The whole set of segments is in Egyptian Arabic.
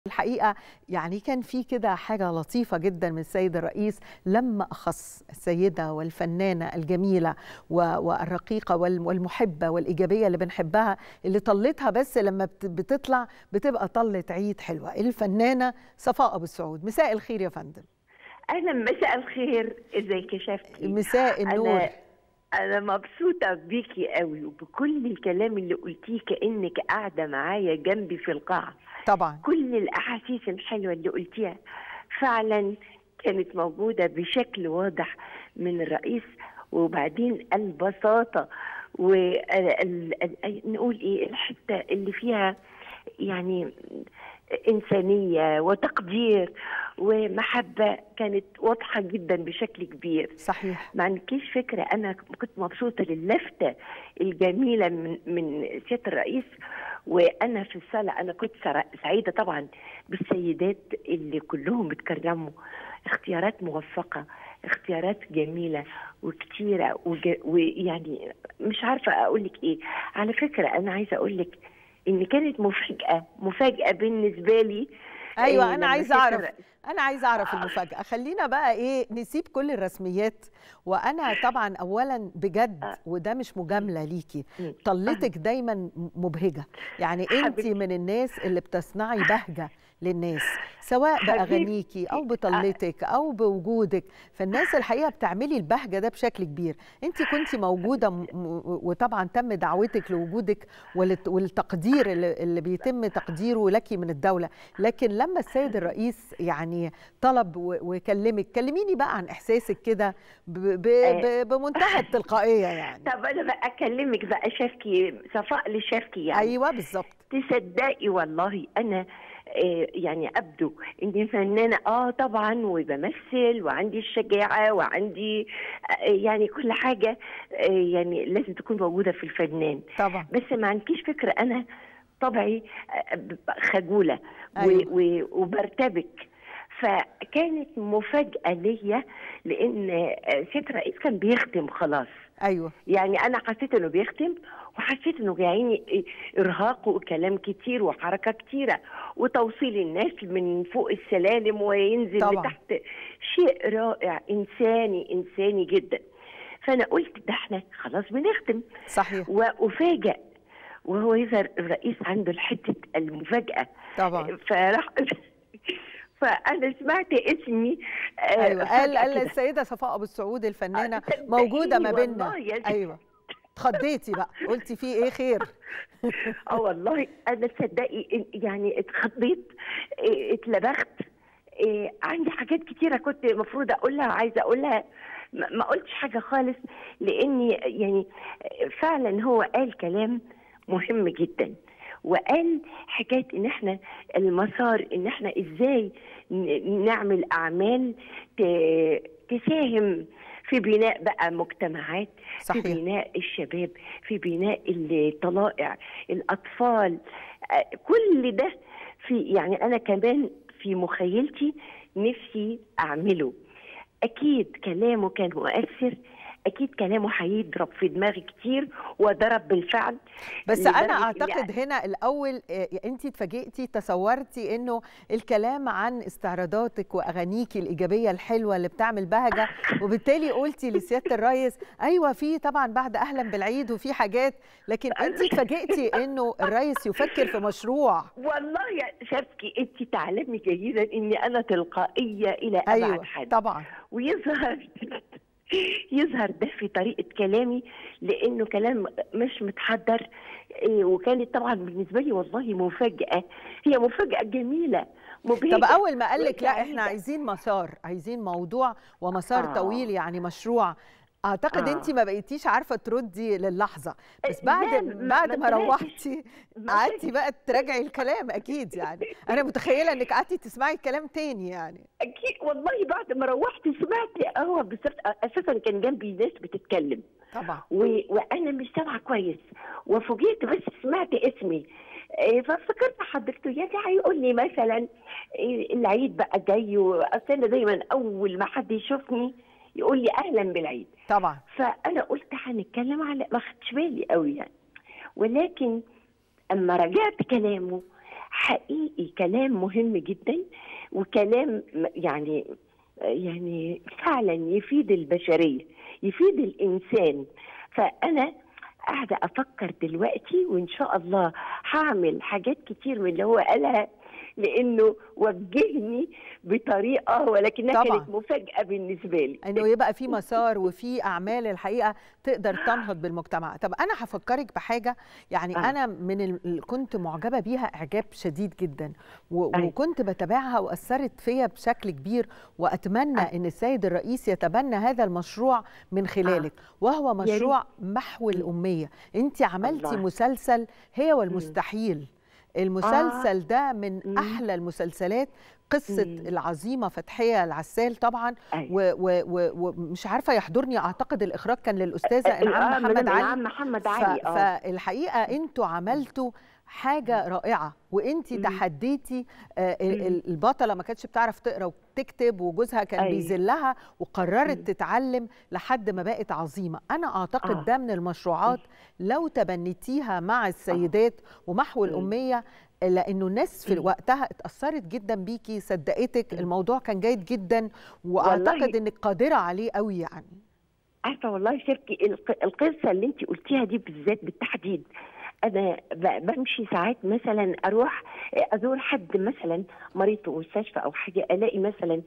الحقيقة يعني كان في كده حاجة لطيفة جدا من السيد الرئيس لما أخص السيدة والفنانة الجميلة و- والرقيقة وال- والمحبة والإيجابية اللي بنحبها اللي طلتها بس لما بت- بتطلع بتبقى طلة عيد حلوة الفنانة صفاء أبو السعود مساء الخير يا فندم اهلا مساء الخير ازيك يا شفتي مساء النور انا انا مبسوطه بيكي قوي وبكل الكلام اللي قلتيه كانك قاعده معايا جنبي في القاعه طبعا كل الاحاسيس الحلوه اللي قلتيها فعلا كانت موجوده بشكل واضح من الرئيس وبعدين البساطه ونقول ايه الحته اللي فيها يعني انسانيه وتقدير ومحبه كانت واضحه جدا بشكل كبير صحيح ما عندكيش فكره انا كنت مبسوطه للفته الجميله من من سياده الرئيس وانا في الصاله انا كنت سر- سعيده طبعا بالسيدات اللي كلهم بتكرموا اختيارات موفقه اختيارات جميله وكتيره وج... ويعني مش عارفه اقول لك ايه على فكره انا عايزه اقول لك ان كانت مفاجاه مفاجاه بالنسبه لي ايوه إيه انا لما عايزه سيادة اعرف الرئيس- انا عايزه اعرف المفاجاه خلينا بقى ايه نسيب كل الرسميات وانا طبعا اولا بجد آه. وده مش مجامله ليكي مم. طلتك دايما مبهجه يعني انت حبيبتي. من الناس اللي بتصنعي بهجه للناس سواء حبيبتي. باغانيكي او بطلتك او بوجودك فالناس الحقيقه بتعملي البهجه ده بشكل كبير انت كنت موجوده م- م- وطبعا تم دعوتك لوجودك والت- والتقدير اللي اللي بيتم تقديره لك من الدوله لكن لما السيد الرئيس يعني طلب و- وكلمك كلميني بقى عن احساسك كده ب- ب- ب- بمنتهى التلقائيه يعني طب انا بقى اكلمك بقى شافكي صفاء لشافكي يعني ايوه بالظبط تصدقي والله انا آه، يعني ابدو اني فنانه اه طبعا وبمثل وعندي الشجاعه وعندي آه، يعني كل حاجه آه، يعني لازم تكون موجوده في الفنان طبعا بس ما عندكيش فكره انا طبعي آه، ب- خجوله و- أيوة. و- وبرتبك فكانت مفاجاه ليا لان آه، سياده الرئيس كان بيختم خلاص ايوه يعني انا حسيت انه بيختم وحسيت انه يعني ارهاق وكلام كتير وحركه كتيره وتوصيل الناس من فوق السلالم وينزل طبعا. لتحت شيء رائع انساني انساني جدا فانا قلت ده احنا خلاص بنختم صحيح وافاجئ وهو يظهر الرئيس عنده حته المفاجاه طبعا فراح فانا سمعت اسمي آه، ايوه قال فجأة قال كده. السيده صفاء ابو السعود الفنانه آه، صدقيني موجوده ما بيننا والله يا ايوه اتخضيتي بقى قلتي في ايه خير اه والله انا تصدقي إن- يعني اتخضيت إيه، اتلبخت إيه، عندي حاجات كتيره كنت المفروض اقولها عايزه اقولها ما ما قلتش حاجه خالص لاني يعني فعلا هو قال كلام مهم جدا وقال حكايه ان احنا المسار ان احنا ازاي ن- نعمل اعمال ت- تساهم في بناء بقى مجتمعات صحيح. في بناء الشباب في بناء الطلائع الاطفال آه، كل ده في يعني انا كمان في مخيلتي نفسي اعمله اكيد كلامه كان مؤثر اكيد كلامه هيضرب في دماغي كتير وضرب بالفعل بس لدرجة انا إن اعتقد هنا الاول آه، انت اتفاجئتي تصورتي انه الكلام عن استعراضاتك واغانيكي الايجابيه الحلوه اللي بتعمل بهجه وبالتالي قلتي لسياده الرئيس ايوه في طبعا بعد اهلا بالعيد وفي حاجات لكن انت اتفاجئتي انه الرئيس يفكر في مشروع والله يا شافكي انت تعلمي جيدا اني انا تلقائيه الى ابعد ايوه حد طبعا ويظهر يظهر ده في طريقه كلامي لانه كلام مش متحضر إيه، وكانت طبعا بالنسبه لي والله مفاجاه هي مفاجاه جميله مبهجه طب اول ما قال لك لا احنا وسعيدة. عايزين مسار عايزين موضوع ومسار آه. طويل يعني مشروع اعتقد آه. انت ما بقيتيش عارفه تردي للحظه بس لا، بعد ما- بعد ما ما طلعتش. روحتي ما قعدتي طلعتش. بقى تراجعي الكلام اكيد يعني انا متخيله انك قعدتي تسمعي الكلام تاني يعني اكيد والله بعد ما روحت سمعت هو بالظبط اساسا كان جنبي ناس بتتكلم طبعا و... وانا مش سامعه كويس وفوجئت بس سمعت اسمي إيه، فافتكرت حضرته يا دي هيقول لي مثلا إيه، العيد بقى جاي واصل انا دايما اول ما حد يشوفني يقول لي اهلا بالعيد طبعا فانا قلت هنتكلم على ما خدتش بالي قوي يعني ولكن اما رجعت كلامه حقيقي كلام مهم جدا وكلام م- يعني يعني فعلا يفيد البشريه يفيد الانسان فانا قاعده افكر دلوقتي وان شاء الله هعمل حاجات كتير من اللي هو قالها لانه وجهني بطريقه ولكنها طبعاً. كانت مفاجاه بالنسبه لي انه يبقى في مسار وفي اعمال الحقيقه تقدر تنهض بالمجتمع طب انا هفكرك بحاجه يعني آه. انا من ال... كنت معجبه بيها اعجاب شديد جدا و... أيوة. وكنت بتابعها واثرت فيا بشكل كبير واتمنى آه. ان السيد الرئيس يتبنى هذا المشروع من خلالك وهو ريت. مشروع محو الاميه انت عملتي الله. مسلسل هي والمستحيل المسلسل ده من مم. احلى المسلسلات قصه مم. العظيمه فتحيه العسال طبعا أيوة. و- و- و- ومش عارفه يحضرني اعتقد الاخراج كان للاستاذه انعام آه، محمد مدام علي إنعام محمد ف- علي اه فالحقيقه انتوا عملتوا حاجه رائعه وانت مم. تحديتي آه، ال- مم. ال- البطله ما كانتش بتعرف تقرا وتكتب وجوزها كان أيوة. بيذلها وقررت مم. تتعلم لحد ما بقت عظيمه انا اعتقد آه. ده من المشروعات لو تبنيتيها مع السيدات ومحو مم. الاميه لانه الناس في مم. وقتها اتاثرت جدا بيكي صدقتك مم. الموضوع كان جيد جدا واعتقد والله- انك قادره عليه قوي يعني عارفه والله شركي الق- القصه اللي انت قلتيها دي بالذات بالتحديد انا ب- بمشي ساعات مثلا اروح ازور حد مثلا مريض في مستشفى او حاجه الاقي مثلا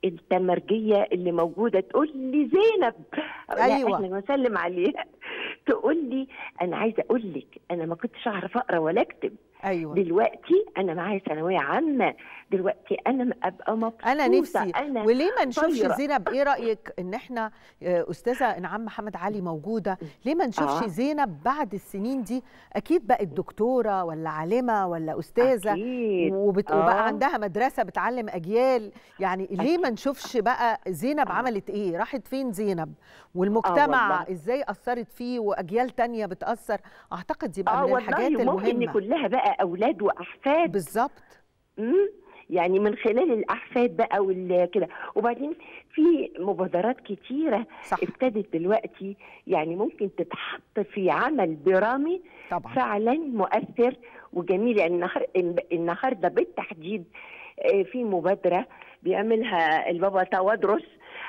التمرجيه اللي موجوده تقول لي زينب أيوة. لا احنا بنسلم عليها تقول لي انا عايزه اقول لك انا ما كنتش اعرف اقرا ولا اكتب ايوه دلوقتي انا معايا ثانويه عامه دلوقتي انا م- ابقى مبسوطه انا نفسي انا وليه ما نشوفش طايرة. زينب ايه رايك ان احنا آه، استاذه انعام محمد علي موجوده ليه ما نشوفش آه. زينب بعد السنين دي اكيد بقت دكتوره ولا عالمه ولا استاذه أكيد. وبت... آه. وبقى عندها مدرسه بتعلم اجيال يعني ليه ما نشوفش بقى زينب آه. عملت ايه راحت فين زينب والمجتمع والله. ازاي اثرت فيه واجيال تانية بتاثر اعتقد يبقى اه من الحاجات والله ممكن المهمه كلها بقى اولاد واحفاد بالظبط مم. يعني من خلال الاحفاد بقى وال- كده وبعدين في مبادرات كتيره صح ابتدت دلوقتي يعني ممكن تتحط في عمل درامي طبعا فعلا مؤثر وجميل يعني النهار- النهارده بالتحديد آه، في مبادره بيعملها البابا توادرس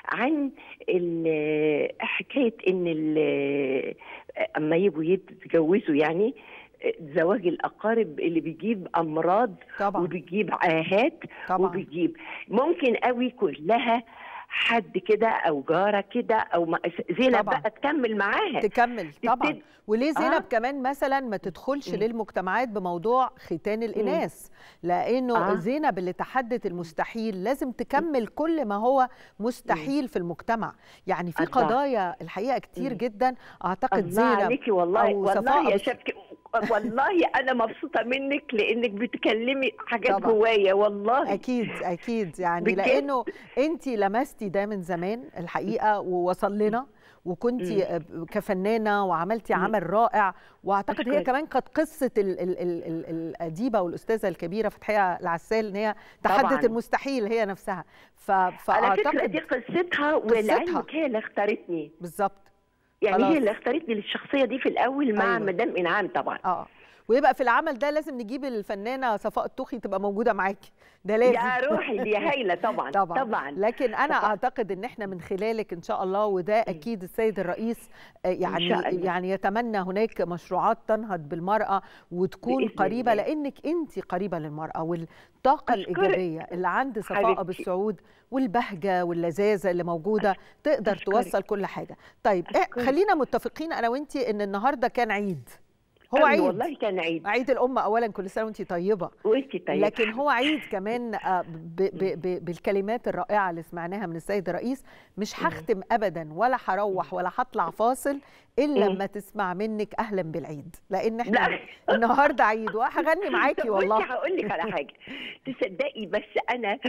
عن ال- حكايه ان ال- اما يجوا يتجوزوا يعني آه، زواج الاقارب اللي بيجيب امراض طبعا وبيجيب عاهات طبعا وبيجيب ممكن قوي كلها حد كده او جاره كده او ما- زينب طبعا. بقى تكمل معاها تكمل طبعا تبتدي- وليه زينب آه. كمان مثلا ما تدخلش مم. للمجتمعات بموضوع ختان الاناث لانه آه. زينب اللي تحدت المستحيل لازم تكمل كل ما هو مستحيل في المجتمع يعني في الله. قضايا الحقيقه كتير مم. جدا اعتقد الله زينب عليكي والله أو والله صفاء يا بس- شبكي والله انا مبسوطه منك لانك بتكلمي حاجات طبعا. جوايا والله اكيد اكيد يعني بجد؟ لانه انت لمستي ده من زمان الحقيقه ووصل لنا وكنتي كفنانه وعملتي مم. عمل رائع واعتقد هي أشكرك. كمان كانت قصه ال ال ال ال الاديبه والاستاذه الكبيره فتحيه العسال ان هي طبعاً. تحدت المستحيل هي نفسها ف... على فكره دي فاعتقد قصتها ولعلمك هي اللي اختارتني بالظبط يعني خلاص. هي اللي اختارتني للشخصيه دي في الاول مع أيوة. مدام انعام طبعا اه ويبقى في العمل ده لازم نجيب الفنانه صفاء الطوخي تبقى موجوده معاكي ده لازم يا روحي دي هايله طبعا طبعا طبعا لكن انا طبعاً. اعتقد ان احنا من خلالك ان شاء الله وده اكيد السيد الرئيس آه، يعني شاء الله. يعني يتمنى هناك مشروعات تنهض بالمراه وتكون بإذن قريبه الله. لانك انت قريبه للمراه والطاقه أشكرك. الايجابيه اللي عند صفاء ابو حبيبتي. السعود والبهجه واللذاذه اللي موجوده تقدر أشكرك. توصل كل حاجه طيب إيه أشكرك. خلينا متفقين انا وانت ان النهارده كان عيد هو أيوة عيد والله كان عيد عيد الام اولا كل سنه وانت طيبه وانت طيب لكن هو عيد كمان آه، ب ب ب بالكلمات الرائعه اللي سمعناها من السيد الرئيس مش هختم ابدا ولا هروح ولا هطلع فاصل الا مم. لما تسمع منك اهلا بالعيد لان لا. احنا النهارده عيد وهغني معاكي طب والله بصي هقول لك على حاجه تصدقي بس انا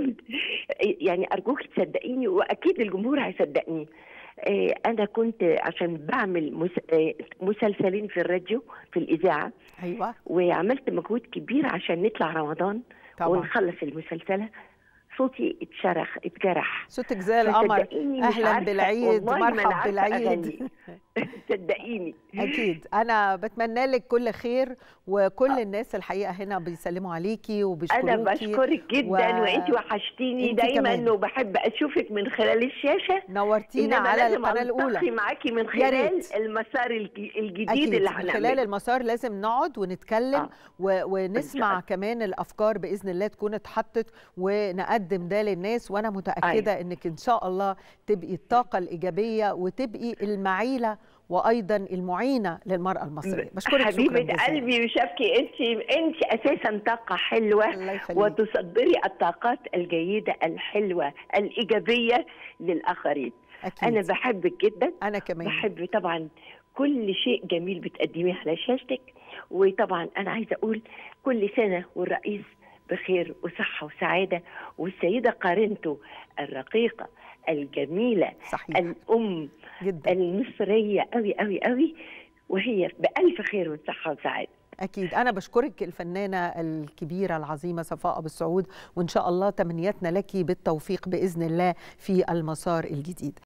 يعني ارجوك تصدقيني واكيد الجمهور هيصدقني آه، انا كنت عشان بعمل مس- آه، مسلسلين في الراديو في الاذاعه ايوه وعملت مجهود كبير عشان نطلع رمضان طبعا ونخلص المسلسله صوتي اتشرخ اتجرح صوتك زي القمر فصدقيني مش اهلا عارفة- بالعيد والله ما أنا مرحب عارفة بالعيد أغني. صدقيني اكيد انا بتمنى لك كل خير وكل الناس الحقيقه هنا بيسلموا عليكي انا وبيشكروكي بشكرك جدا و- وانت وحشتيني إنتي دايما كمان. وبحب اشوفك من خلال الشاشه نورتينا إنما على لازم القناه ألتقي الاولى معاكي من يا خلال ريت. المسار الج- الجديد اكيد اللي من خلال هنعمله المسار لازم نقعد ونتكلم آه. و... ونسمع الله. كمان الافكار باذن الله تكون اتحطت ونقدم ده للناس وانا متاكده أيوة. انك ان شاء الله تبقي الطاقه الايجابيه وتبقي المعيله وايضا المعينه للمراه المصريه بشكرك شكرا حبيبه جزيلا قلبي وشافكي انت انت اساسا طاقه حلوه الله يخليك وتصدري الطاقات الجيده الحلوه الايجابيه للاخرين اكيد انا بحبك جدا انا كمان بحب طبعا كل شيء جميل بتقدميه على شاشتك وطبعا انا عايزه اقول كل سنه والرئيس بخير وصحه وسعاده والسيده قارنته الرقيقه الجميله صحيح الام جدا المصريه قوي قوي قوي وهي بالف خير وصحه وسعاده اكيد انا بشكرك الفنانه الكبيره العظيمه صفاء ابو السعود وان شاء الله تمنياتنا لك بالتوفيق باذن الله في المسار الجديد